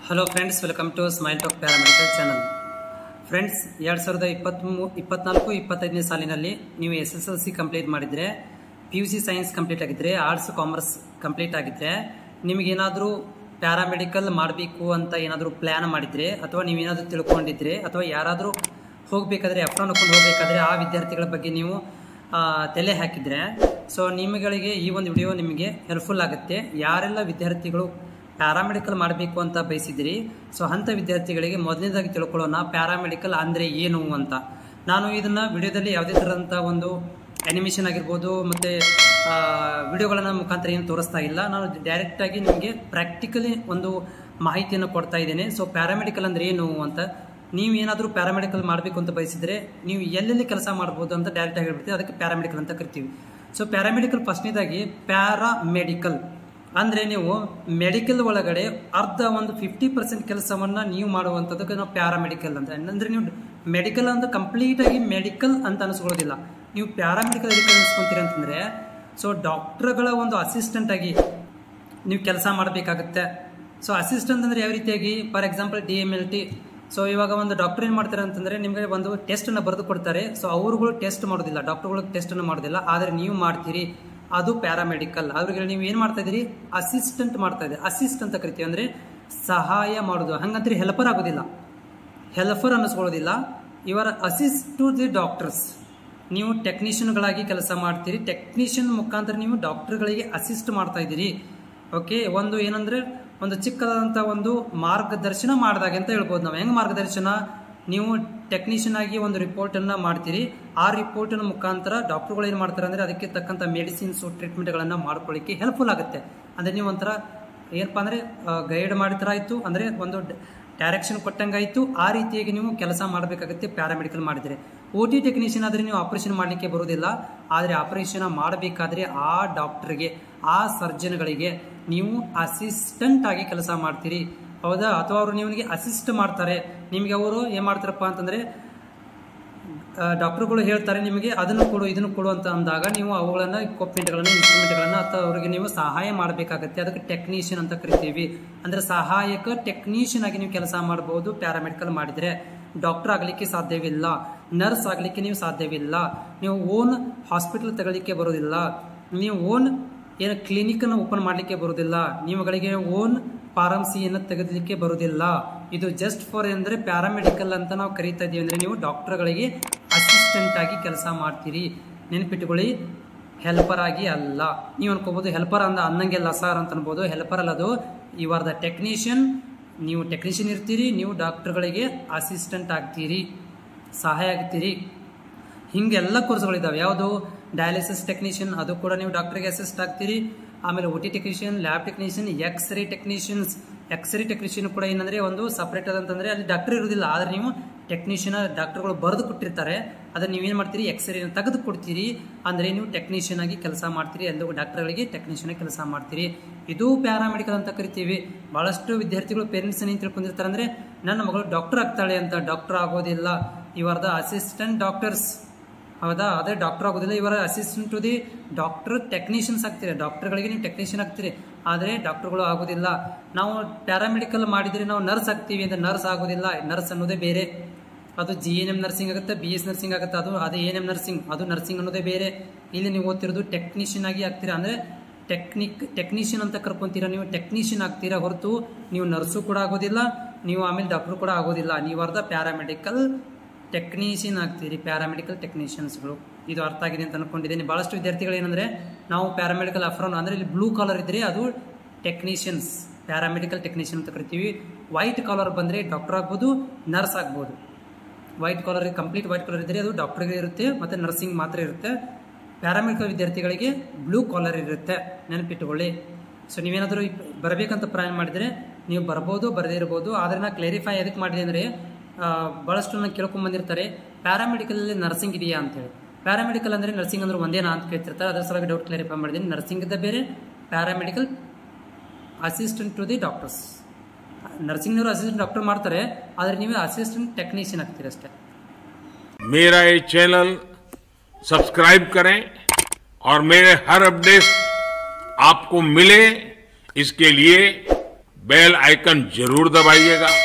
hello friends welcome to smile talk paramedical channel friends ಎರಡು ಸಾವಿರದ ಇಪ್ಪತ್ತ್ಮೂ ಇಪ್ಪತ್ನಾಲ್ಕು ಇಪ್ಪತ್ತೈದನೇ ಸಾಲಿನಲ್ಲಿ ನೀವು S S L C complete ಮಾಡಿದರೆ P U C science complete ಆಗಿದ್ದರೆ ಆರ್ಟ್ಸ್ ಕಾಮರ್ಸ್ ಕಂಪ್ಲೀಟ್ ಆಗಿದ್ದರೆ ನಿಮಗೇನಾದರೂ ಪ್ಯಾರಾಮೆಡಿಕಲ್ ಮಾಡಬೇಕು ಅಂತ ಏನಾದರೂ ಪ್ಲ್ಯಾನ್ ಮಾಡಿದರೆ ಅಥವಾ ನೀವೇನಾದರೂ ತಿಳ್ಕೊಂಡಿದ್ರೆ ಅಥವಾ ಯಾರಾದರೂ ಹೋಗಬೇಕಾದ್ರೆ ಎಫ್ರಾನ್ ಹಾಕೊಂಡು ಹೋಗಬೇಕಾದ್ರೆ ಆ ವಿದ್ಯಾರ್ಥಿಗಳ ಬಗ್ಗೆ ನೀವು ಆ, ತಲೆ ಹಾಕಿದರೆ ಸೊ ನಿಮಗಳಿಗೆ ಈ ಒಂದು ವಿಡಿಯೋ ನಿಮಗೆ ಹೆಲ್ಪ್ಫುಲ್ ಆಗುತ್ತೆ ಯಾರೆಲ್ಲ ವಿದ್ಯಾರ್ಥಿಗಳು ಪ್ಯಾರಾಮೆಡಿಕಲ್ ಮಾಡಬೇಕು ಅಂತ ಬಯಸಿದಿರಿ ಸೊ ಅಂಥ ವಿದ್ಯಾರ್ಥಿಗಳಿಗೆ ಮೊದಲನೇದಾಗಿ ತಿಳ್ಕೊಳ್ಳೋಣ ಪ್ಯಾರಾಮೆಡಿಕಲ್ ಅಂದರೆ ಏನು ಅಂತ ನಾನು ಇದನ್ನು ವಿಡಿಯೋದಲ್ಲಿ ಯಾವುದೇ ಥರದಂಥ ಒಂದು ಅನಿಮೇಷನ್ ಆಗಿರ್ಬೋದು ಮತ್ತು ವಿಡಿಯೋಗಳನ್ನು ಮುಖಾಂತರ ಏನು ತೋರಿಸ್ತಾ ಇಲ್ಲ ನಾನು ಡೈರೆಕ್ಟಾಗಿ ನಿಮಗೆ ಪ್ರಾಕ್ಟಿಕಲಿ ಒಂದು ಮಾಹಿತಿಯನ್ನು ಕೊಡ್ತಾ ಇದ್ದೇನೆ ಸೊ ಪ್ಯಾರಾಮೆಡಿಕಲ್ ಅಂದರೆ ಏನು ಅಂತ ನೀವು ಏನಾದರೂ ಪ್ಯಾರಾಮೆಡಿಕಲ್ ಮಾಡಬೇಕು ಅಂತ ಬಯಸಿದರೆ ನೀವು ಎಲ್ಲೆಲ್ಲಿ ಕೆಲಸ ಮಾಡ್ಬೋದು ಅಂತ ಡೈರೆಕ್ಟಾಗಿ ಹೇಳ್ಬಿಡ್ತೀವಿ ಅದಕ್ಕೆ ಪ್ಯಾರಾಮೆಡಿಕಲ್ ಅಂತ ಕರಿತೀವಿ ಸೊ ಪ್ಯಾರಾಮೆಡಿಕಲ್ ಫಸ್ಟ್ನೇದಾಗಿ ಪ್ಯಾರಾಮೆಡಿಕಲ್ ಅಂದರೆ ನೀವು ಮೆಡಿಕಲ್ ಒಳಗಡೆ ಅರ್ಧ ಒಂದು ಫಿಫ್ಟಿ ಪರ್ಸೆಂಟ್ ಕೆಲಸವನ್ನು ನೀವು ಮಾಡುವಂಥದ್ದಕ್ಕೆ ನಾವು ಪ್ಯಾರಾಮೆಡಿಕಲ್ ಅಂತ ಅಂದರೆ ನೀವು ಮೆಡಿಕಲ್ ಅಂತ ಕಂಪ್ಲೀಟಾಗಿ ಮೆಡಿಕಲ್ ಅಂತ ಅನಿಸ್ಕೊಳ್ಳೋದಿಲ್ಲ ನೀವು ಪ್ಯಾರಾಮೆಡಿಕಲ್ ಎದಕ್ಕೆ ಅನಿಸ್ಕೊಂತೀರಿ ಅಂತಂದರೆ ಸೊ ಡಾಕ್ಟ್ರುಗಳ ಒಂದು ಅಸಿಸ್ಟೆಂಟ್ ಆಗಿ ನೀವು ಕೆಲಸ ಮಾಡಬೇಕಾಗುತ್ತೆ ಸೊ ಅಸಿಸ್ಟೆಂಟ್ ಅಂದರೆ ಯಾವ ರೀತಿಯಾಗಿ for example D M L T so ಇವಾಗ ಒಂದು ಡಾಕ್ಟರ್ ಏನು ಮಾಡ್ತಾರೆ ಅಂತಂದರೆ ನಿಮಗೆ ಒಂದು ಟೆಸ್ಟನ್ನು ಬರೆದು ಕೊಡ್ತಾರೆ ಸೊ ಅವರುಗಳು ಟೆಸ್ಟ್ ಮಾಡೋದಿಲ್ಲ ಡಾಕ್ಟರ್ಗಳು ಟೆಸ್ಟನ್ನು ಮಾಡೋದಿಲ್ಲ ಆದರೆ ನೀವು ಮಾಡ್ತೀರಿ ಅದು ಪ್ಯಾರಾಮೆಡಿಕಲ್ ಅವ್ರಿಗೆ ನೀವು ಏನು ಮಾಡ್ತಾ ಇದ್ದೀರಿ ಅಸಿಸ್ಟೆಂಟ್ ಮಾಡ್ತಾ ಇದ್ದೀರಿ ಅಸಿಸ್ಟ್ ಅಂತ ಕರಿತೀವಿ ಅಂದರೆ ಸಹಾಯ ಮಾಡೋದು ಹಂಗಂದ್ರೆ ಹೆಲ್ಪರ್ ಆಗೋದಿಲ್ಲ ಹೆಲ್ಪರ್ ಅನ್ನಿಸ್ಕೊಳ್ಳೋದಿಲ್ಲ ಇವರ ಅಸಿಸ್ಟ್ ಟು ದಿ ಡಾಕ್ಟರ್ಸ್ ನೀವು ಟೆಕ್ನಿಷಿಯನ್ಗಳಾಗಿ ಕೆಲಸ ಮಾಡ್ತೀರಿ ಟೆಕ್ನಿಷಿಯನ್ ಮುಖಾಂತರ ನೀವು ಡಾಕ್ಟರ್ಗಳಿಗೆ ಅಸಿಸ್ಟ್ ಮಾಡ್ತಾ ಇದ್ದೀರಿ ಓಕೆ ಒಂದು ಏನಂದ್ರೆ ಒಂದು ಚಿಕ್ಕದಾದಂಥ ಒಂದು ಮಾರ್ಗದರ್ಶನ ಮಾಡಿದಾಗ ಅಂತ ಹೇಳ್ಬೋದು ನಾವು ಹೆಂಗೆ ಮಾರ್ಗದರ್ಶನ ನೀವು ಟೆಕ್ನಿಷಿಯನ್ ಆಗಿ ಒಂದು ರಿಪೋರ್ಟನ್ನು ಮಾಡ್ತೀರಿ ಆ ರಿಪೋರ್ಟಿನ ಮುಖಾಂತರ ಡಾಕ್ಟರ್ಗಳು ಏನು ಮಾಡ್ತಾರೆ ಅಂದರೆ ಅದಕ್ಕೆ ತಕ್ಕಂಥ ಮೆಡಿಸಿನ್ಸು ಟ್ರೀಟ್ಮೆಂಟ್ಗಳನ್ನು ಮಾಡ್ಕೊಳ್ಳಿಕ್ಕೆ ಹೆಲ್ಪ್ಫುಲ್ ಆಗುತ್ತೆ ಅಂದರೆ ನೀವು ಒಂಥರ ಏನಪ್ಪ ಅಂದರೆ ಗೈಡ್ ಮಾಡಿತರ ಆಯಿತು ಅಂದರೆ ಒಂದು ಡೈರೆಕ್ಷನ್ ಕೊಟ್ಟಂಗಾಯಿತು ಆ ರೀತಿಯಾಗಿ ನೀವು ಕೆಲಸ ಮಾಡಬೇಕಾಗುತ್ತೆ ಪ್ಯಾರಾಮೆಡಿಕಲ್ ಮಾಡಿದರೆ ಓ ಟಿ ಟೆಕ್ನಿಷಿಯನ್ ಆದರೆ ನೀವು ಆಪರೇಷನ್ ಮಾಡಲಿಕ್ಕೆ ಬರೋದಿಲ್ಲ ಆದರೆ ಆಪರೇಷನ್ ಮಾಡಬೇಕಾದ್ರೆ ಆ ಡಾಕ್ಟರ್ಗೆ ಆ ಸರ್ಜನ್ಗಳಿಗೆ ನೀವು ಅಸಿಸ್ಟೆಂಟ್ ಆಗಿ ಕೆಲಸ ಮಾಡ್ತೀರಿ ಹೌದಾ ಅಥವಾ ಅವರು ನಿಮಗೆ ಅಸಿಸ್ಟ್ ಮಾಡ್ತಾರೆ ನಿಮಗೆ ಅವರು ಏನು ಮಾಡ್ತಾರಪ್ಪ ಅಂತಂದರೆ ಡಾಕ್ಟರ್ಗಳು ಹೇಳ್ತಾರೆ ನಿಮಗೆ ಅದನ್ನು ಕೊಡು ಇದನ್ನು ಕೊಡು ಅಂತ ಅಂದಾಗ ನೀವು ಅವುಗಳನ್ನು ಇಕ್ವಿಪ್ಮೆಂಟ್ಗಳನ್ನು ಇನ್ಸ್ಟ್ರೂಮೆಂಟ್ಗಳನ್ನು ಅಥವಾ ಅವರಿಗೆ ನೀವು ಸಹಾಯ ಮಾಡಬೇಕಾಗತ್ತೆ ಅದಕ್ಕೆ ಟೆಕ್ನಿಷಿಯನ್ ಅಂತ ಕರಿತೀವಿ ಅಂದರೆ ಸಹಾಯಕ ಟೆಕ್ನಿಷಿಯನ್ ಆಗಿ ನೀವು ಕೆಲಸ ಮಾಡಬಹುದು ಪ್ಯಾರಾಮೆಡಿಕಲ್ ಮಾಡಿದರೆ ಡಾಕ್ಟರ್ ಆಗಲಿಕ್ಕೆ ಸಾಧ್ಯವಿಲ್ಲ ನರ್ಸ್ ಆಗಲಿಕ್ಕೆ ನೀವು ಸಾಧ್ಯವಿಲ್ಲ ನೀವು ಓನ್ ಹಾಸ್ಪಿಟಲ್ ತಗೊಳ್ಳಿಕ್ಕೆ ಬರೋದಿಲ್ಲ ನೀವು ಓನ್ ಏನು ಕ್ಲಿನಿಕನ್ನು ಓಪನ್ ಮಾಡಲಿಕ್ಕೆ ಬರೋದಿಲ್ಲ ನೀವುಗಳಿಗೆ ಓನ್ ಫಾರ್ಮಸಿಯನ್ನು ತೆಗೆದಲಿಕ್ಕೆ ಬರೋದಿಲ್ಲ ಇದು ಜಸ್ಟ್ ಫಾರ್ ಅಂದರೆ ಪ್ಯಾರಾಮೆಡಿಕಲ್ ಅಂತ ನಾವು ಕರೀತಾ ಇದ್ದೀವಿ ಅಂದರೆ ನೀವು ಡಾಕ್ಟರ್ಗಳಿಗೆ ಅಸಿಸ್ಟೆಂಟ್ ಆಗಿ ಕೆಲಸ ಮಾಡ್ತೀರಿ ನೆನಪಿಟ್ಟುಕೊಳ್ಳಿ ಹೆಲ್ಪರ್ ಆಗಿ ಅಲ್ಲ ನೀವು ಅನ್ಕೋಬೋದು ಹೆಲ್ಪರ್ ಅಂದ ಅನ್ನಂಗೆಲ್ಲ ಸರ್ ಅಂತ ಅನ್ಬೋದು ಹೆಲ್ಪರ್ ಅಲ್ಲದು ಯು ಆರ್ ದ ಟೆಕ್ನಿಷಿಯನ್ ನೀವು ಟೆಕ್ನಿಷಿಯನ್ ಇರ್ತೀರಿ ನೀವು ಡಾಕ್ಟರ್ಗಳಿಗೆ ಅಸಿಸ್ಟೆಂಟ್ ಆಗ್ತೀರಿ ಸಹಾಯ ಆಗ್ತೀರಿ ಹಿಂಗೆಲ್ಲ ಕೋರ್ಸ್ಗಳಿದ್ದಾವೆ ಯಾವುದು ಡಯಾಲಿಸಿಸ್ ಟೆಕ್ನಿಷಿಯನ್ ಅದು ಕೂಡ ನೀವು ಡಾಕ್ಟರ್ಗೆ ಅಸಿಸ್ಟ್ ಆಗ್ತೀರಿ ಆಮೇಲೆ O T technician lab technician X ray technicians X ray technician ಕೂಡ ಏನಂದರೆ ಒಂದು ಸಪ್ರೇಟ್ ಆದಂತಂದರೆ ಅಲ್ಲಿ ಡಾಕ್ಟರ್ ಇರೋದಿಲ್ಲ ಆದರೆ ನೀವು ಟೆಕ್ನಿಷಿಯನ್ ಡಾಕ್ಟರ್ಗಳು ಬರೆದು ಕೊಟ್ಟಿರ್ತಾರೆ ಅದನ್ನು ನೀವೇನು ಮಾಡ್ತೀರಿ ಎಕ್ಸ್ ರೇನ ತೆಗೆದು ಕೊಡ್ತೀರಿ ಅಂದರೆ ನೀವು ಟೆಕ್ನಿಷಿಯನ್ ಆಗಿ ಕೆಲಸ ಮಾಡ್ತೀರಿ ಎಂದು ಡಾಕ್ಟರ್ಗಳಿಗೆ ಟೆಕ್ನಿಷಿಯನ್ ಆಗಿ ಕೆಲಸ ಮಾಡ್ತೀರಿ ಇದು ಪ್ಯಾರಾಮೆಡಿಕಲ್ ಅಂತ ಕರಿತೀವಿ ಭಾಳಷ್ಟು ವಿದ್ಯಾರ್ಥಿಗಳು ಪೇರೆಂಟ್ಸ್ ಏನು ತಿಳ್ಕೊಂಡಿರ್ತಾರೆ ಅಂದರೆ ನನ್ನ ಮಗಳು ಡಾಕ್ಟರ್ ಆಗ್ತಾಳೆ ಅಂತ ಡಾಕ್ಟರ್ ಆಗೋದಿಲ್ಲ ಇವರ್ ದ ಅಸಿಸ್ಟೆಂಟ್ ಡಾಕ್ಟರ್ಸ್ ಹೌದಾ ಅದೇ ಡಾಕ್ಟರ್ ಆಗೋದಿಲ್ಲ ಇವರ assistant to the doctor technicians ಆಗ್ತೀರಿ ಡಾಕ್ಟರ್ಗಳಿಗೆ ನೀವು ಟೆಕ್ನಿಷಿಯನ್ ಆಗ್ತೀರಿ ಆದರೆ ಡಾಕ್ಟರ್ಗಳು ಆಗೋದಿಲ್ಲ ನಾವು ಪ್ಯಾರಾಮೆಡಿಕಲ್ ಮಾಡಿದರೆ ನಾವು ನರ್ಸ್ ಆಗ್ತೀವಿ ಅಂತ ನರ್ಸ್ ಆಗೋದಿಲ್ಲ ನರ್ಸ್ ಅನ್ನೋದೇ ಬೇರೆ ಅದು ಜಿ ಎನ್ ಎಮ್ ನರ್ಸಿಂಗ್ ಆಗುತ್ತೆ ಬಿ ಎಸ್ ನರ್ಸಿಂಗ್ ಆಗುತ್ತೆ ಅದು ಅದೇ ಎನ್ ಎಮ್ ನರ್ಸಿಂಗ್ ಅದು ನರ್ಸಿಂಗ್ ಅನ್ನೋದೇ ಬೇರೆ ಇಲ್ಲಿ ನೀವು ಓದ್ತಿರೋದು ಟೆಕ್ನಿಷಿಯನ್ ಆಗಿ ಆಗ್ತೀರಾ ಅಂದರೆ ಟೆಕ್ನಿಕ್ ಟೆಕ್ನಿಷಿಯನ್ ಅಂತ ಕರ್ಕೊಂತೀರಾ ನೀವು ಟೆಕ್ನಿಷಿಯನ್ ಆಗ್ತೀರಾ ಹೊರತು ನೀವು ನರ್ಸು ಕೂಡ ಆಗೋದಿಲ್ಲ ನೀವು ಆಮೇಲೆ ಡಾಕ್ಟರ್ ಕೂಡ ಆಗೋದಿಲ್ಲ ನೀವು ಅರ್ಧ ಪ್ಯಾರಾಮೆಡಿಕಲ್ ಟೆಕ್ನಿಷಿಯನ್ ಆಗ್ತೀರಿ ಪ್ಯಾರಾಮೆಡಿಕಲ್ ಟೆಕ್ನಿಷಿಯನ್ಸ್ಗಳು ಇದು ಅರ್ಥ ಆಗಿದೆ ಅಂತ ಅನ್ಕೊಂಡಿದ್ದೀನಿ ಭಾಳಷ್ಟು ವಿದ್ಯಾರ್ಥಿಗಳು ಏನಂದರೆ ನಾವು ಪ್ಯಾರಾಮೆಡಿಕಲ್ ಅಫ್ರೋನ್ ಅಂದರೆ ಇಲ್ಲಿ ಬ್ಲೂ ಕಾಲರ್ ಇದ್ದರೆ ಅದು ಟೆಕ್ನಿಷಿಯನ್ಸ್ ಪ್ಯಾರಾಮೆಡಿಕಲ್ ಟೆಕ್ನಿಷಿಯನ್ ಅಂತ ಕರಿತೀವಿ ವೈಟ್ ಕಾಲರ್ ಬಂದರೆ ಡಾಕ್ಟರ್ ಆಗ್ಬೋದು ನರ್ಸ್ ಆಗ್ಬೋದು white collar complete white colour ಇದ್ದರೆ ಅದು ಡಾಕ್ಟರ್ಗೆ ಇರುತ್ತೆ ಮತ್ತು ನರ್ಸಿಂಗ್ ಮಾತ್ರ ಇರುತ್ತೆ ಪ್ಯಾರಾಮೆಡಿಕಲ್ ವಿದ್ಯಾರ್ಥಿಗಳಿಗೆ ಬ್ಲೂ ಕಾಲರ್ ಇರುತ್ತೆ ನೆನಪಿಟ್ಟುಕೊಳ್ಳಿ ಸೊ ನೀವೇನಾದರೂ ಬರಬೇಕಂತ ಪ್ಲಾನ್ ಮಾಡಿದರೆ ನೀವು ಬರ್ಬೋದು ಬರದೇ ಇರ್ಬೋದು ಆದರೆ ನಾನು ಕ್ಲಾರಿಫೈ ಎದಕ್ಕೆ ಮಾಡಿದೆ ಅಂದರೆ ಭಾಳಷ್ಟು ನಾನು ಕೇಳ್ಕೊಂಬಂದಿರ್ತಾರೆ ಪ್ಯಾರಾಮೆಡಿಕಲಲ್ಲಿ ನರ್ಸಿಂಗ್ ಇದೆಯಾ ಅಂತೇಳಿ ಪ್ಯಾರಾಮೆಡಿಕಲ್ ಅಂದರೆ ನರ್ಸಿಂಗ್ ಅಂದ್ರೆ ಒಂದೇನಾ ಅಂತ ಕೇಳ್ತಿರ್ತಾರೆ ಅದರ ಸಲುವಾಗಿ ಡೌಟ್ ಕ್ಲಾರಿಫೈ ಮಾಡಿದ್ದೀನಿ ನರ್ಸಿಂಗ್ ಇದ್ದ ಬೇರೆ paramedical assistant to the doctors ನರ್ಸಿಂಗ್ನವರು ಅಸಿಸ್ಟೆಂಟ್ ಡಾಕ್ಟರ್ ಮಾಡ್ತಾರೆ ಆದರೆ ನೀವು ಅಸಿಸ್ಟೆಂಟ್ ಟೆಕ್ನಿಷಿಯನ್ ಆಗ್ತೀರಿ ಅಷ್ಟೇ मेरा ये चैनल सब्सक्राइब करें और मेरे हर अपडेट आपको मिले इसके लिए बेल आइकन जरूर दबाइएगा